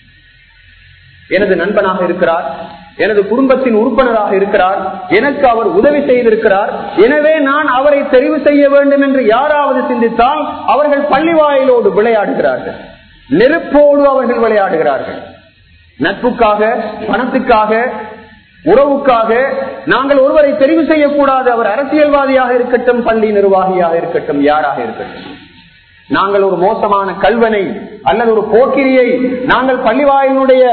[SPEAKER 1] எனது நண்பனாக இருக்கிறார் எனது குடும்பத்தின் உறுப்பினராக இருக்கிறார் எனக்கு அவர் உதவி செய்திருக்கிறார் எனவே நான் அவரை தெரிவு செய்ய வேண்டும் என்று யாராவது சிந்தித்தால் அவர்கள் பள்ளி வாயிலோடு விளையாடுகிறார்கள் நெருப்போடு அவர்கள் விளையாடுகிறார்கள் நட்புக்காக பணத்துக்காக உறவுக்காக நாங்கள் ஒருவரை தெரிவு செய்யக்கூடாது அவர் அரசியல்வாதியாக இருக்கட்டும் பள்ளி நிர்வாகியாக இருக்கட்டும் யாராக இருக்கட்டும் நாங்கள் ஒரு மோசமான கல்வனை அல்லது ஒரு போக்கிரியை நாங்கள் பள்ளிவாயினுடைய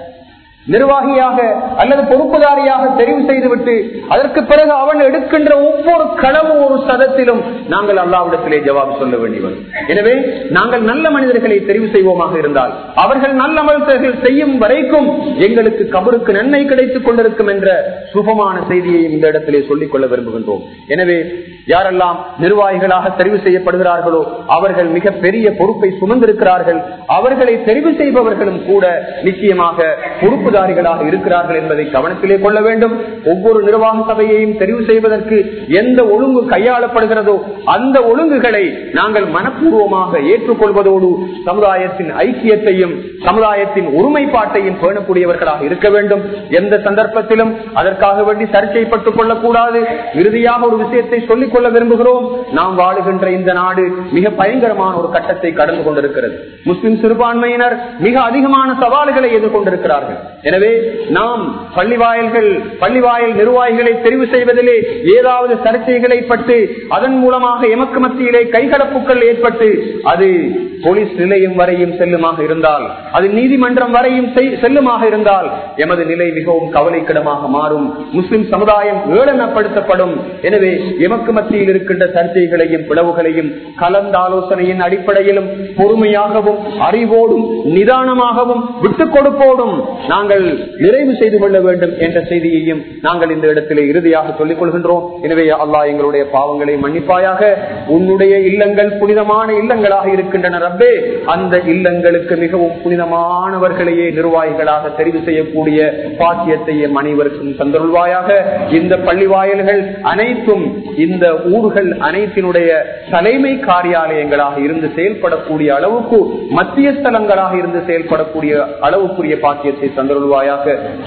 [SPEAKER 1] நிர்வாகியாக அல்லது பொறுப்புதாரியாக தெரிவு செய்துவிட்டு அதற்கு பிறகு அவன் எடுக்கின்ற ஒவ்வொரு களவு ஒரு சதத்திலும் நாங்கள் அல்லாவிடத்திலே ஜவாப் சொல்ல வேண்டி வரும் எனவே நாங்கள் நல்ல மனிதர்களை தெரிவு செய்வோமாக இருந்தால் அவர்கள் நல்ல அமல்கள் செய்யும் வரைக்கும் எங்களுக்கு கபருக்கு நன்மை கிடைத்துக் கொண்டிருக்கும் என்ற சுபமான செய்தியை இந்த இடத்திலே சொல்லிக் கொள்ள விரும்புகின்றோம் எனவே யாரெல்லாம் நிர்வாகிகளாக தெரிவு செய்யப்படுகிறார்களோ அவர்கள் மிக பெரிய பொறுப்பை சுமந்திருக்கிறார்கள் அவர்களை தெரிவு செய்பவர்களும் கூட நிச்சயமாக பொறுப்புதாரிகளாக இருக்கிறார்கள் என்பதை கவனத்திலே கொள்ள வேண்டும் ஒவ்வொரு நிர்வாக சபையையும் தெரிவு செய்வதற்கு எந்த ஒழுங்கு கையாளப்படுகிறதோ அந்த ஒழுங்குகளை நாங்கள் மனப்பூர்வமாக ஏற்றுக்கொள்வதோடு சமுதாயத்தின் ஐக்கியத்தையும் சமுதாயத்தின் ஒருமைப்பாட்டையும் பேணக்கூடியவர்களாக இருக்க வேண்டும் எந்த சந்தர்ப்பத்திலும் அதற்காக வேண்டி சர்ச்சைப்பட்டுக் கொள்ளக்கூடாது இறுதியாக ஒரு விஷயத்தை சொல்லிக் கொள்ள விரும்புகிறோம் நாம் வாழுகின்ற இந்த நாடு மிக பயங்கரமான ஒரு கட்டத்தை கடந்து கொண்டிருக்கிறது முஸ்லிம் சிறுபான்மையினர் மிக அதிகமான சவால்களை எதிர்கொண்டிருக்கிறார்கள் எனவே நாம் பள்ளிவாயல்கள் பள்ளிவாயல் நிர்வாகிகளை தெரிவு செய்வதிலே ஏதாவது சர்ச்சைகளை பட்டு அதன் மூலமாக எமக்கு மத்தியிலே கைகலப்புகள் ஏற்பட்டு அது போலீஸ் நிலையம் வரையும் செல்லுமாக இருந்தால் அது நீதிமன்றம் வரையும் செல்லுமாக இருந்தால் எமது நிலை மிகவும் கவலைக்கிடமாக மாறும் முஸ்லிம் சமுதாயம் ஏளனப்படுத்தப்படும் எனவே எமக்கு மத்தியில் இருக்கின்ற சர்ச்சைகளையும் பிளவுகளையும் கலந்த ஆலோசனையின் அடிப்படையிலும் பொறுமையாகவும் அறிவோடும் நிதானமாகவும் விட்டுக் கொடுப்போடும் நாங்கள் நிறைவு செய்து கொள்ள வேண்டும் என்ற செய்தியையும் நாங்கள் இந்த இடத்திலே இறுதியாக சொல்லிக் கொள்கின்றோம் எனவே அல்லாஹ் எங்களுடைய பாவங்களை மன்னிப்பாயாக உன்னுடைய இல்லங்கள் புனிதமான இல்லங்களாக இருக்கின்றன ரப்பே அந்த இல்லங்களுக்கு மிகவும் புனிதமானவர்களையே நிர்வாகிகளாக தெரிவு செய்யக்கூடிய பாக்கியத்தை எம் அனைவருக்கும் தந்தருள்வாயாக இந்த பள்ளி வாயில்கள் அனைத்தும் இந்த ஊர்கள் அனைத்தினுடைய தலைமை காரியாலயங்களாக இருந்து செயல்படக்கூடிய அளவுக்கு மத்திய ஸ்தலங்களாக இருந்து செயல்படக்கூடிய அளவுக்குரிய பாக்கியத்தை தந்தருள்வாயாக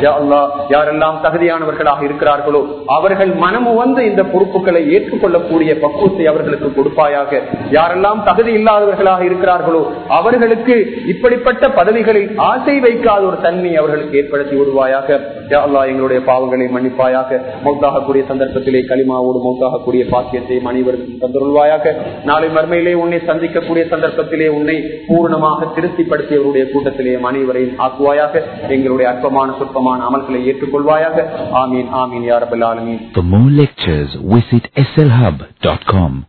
[SPEAKER 1] யாரெல்லாம் தகுதியானவர்களாக இருக்கிறார்களோ அவர்கள் மனமு வந்து இந்த பொறுப்புகளை ஏற்றுக்கொள்ளக்கூடிய பக்குவத்தை அவர்களுக்கு கொடுப்பாயாக யாரெல்லாம் தகுதி இல்லாதவர்களாக இருக்கிறார்களோ அவர்களுக்கு இப்படிப்பட்ட பதவிகளில் ஆசை வைக்காத ஒரு தன்மை அவர்களுக்கு ஏற்படுத்தி விடுவாயாக யா அல்லா எங்களுடைய பாவங்களை மன்னிப்பாயாக மௌத்தாகக்கூடிய சந்தர்ப்பத்திலே களிமாவோடு மௌத்தாகக்கூடிய பாக்கியத்தை அனைவருக்கும் தந்துருள்வாயாக நாளை மர்மையிலே உன்னை சந்திக்கக்கூடிய சந்தர்ப்பத்திலே உன்னை பூர்ணமாக திருப்திப்படுத்தியவருடைய கூட்டத்திலே அனைவரையும் ஆக்குவாயாக எங்களுடைய அற்பமான சொற்பமான அமல்களை ஏற்றுக்கொள்வாயாக ஆமீன் ஆமீன் யாரபல் ஆலமீன்
[SPEAKER 2] For more lectures, visit slhub.com.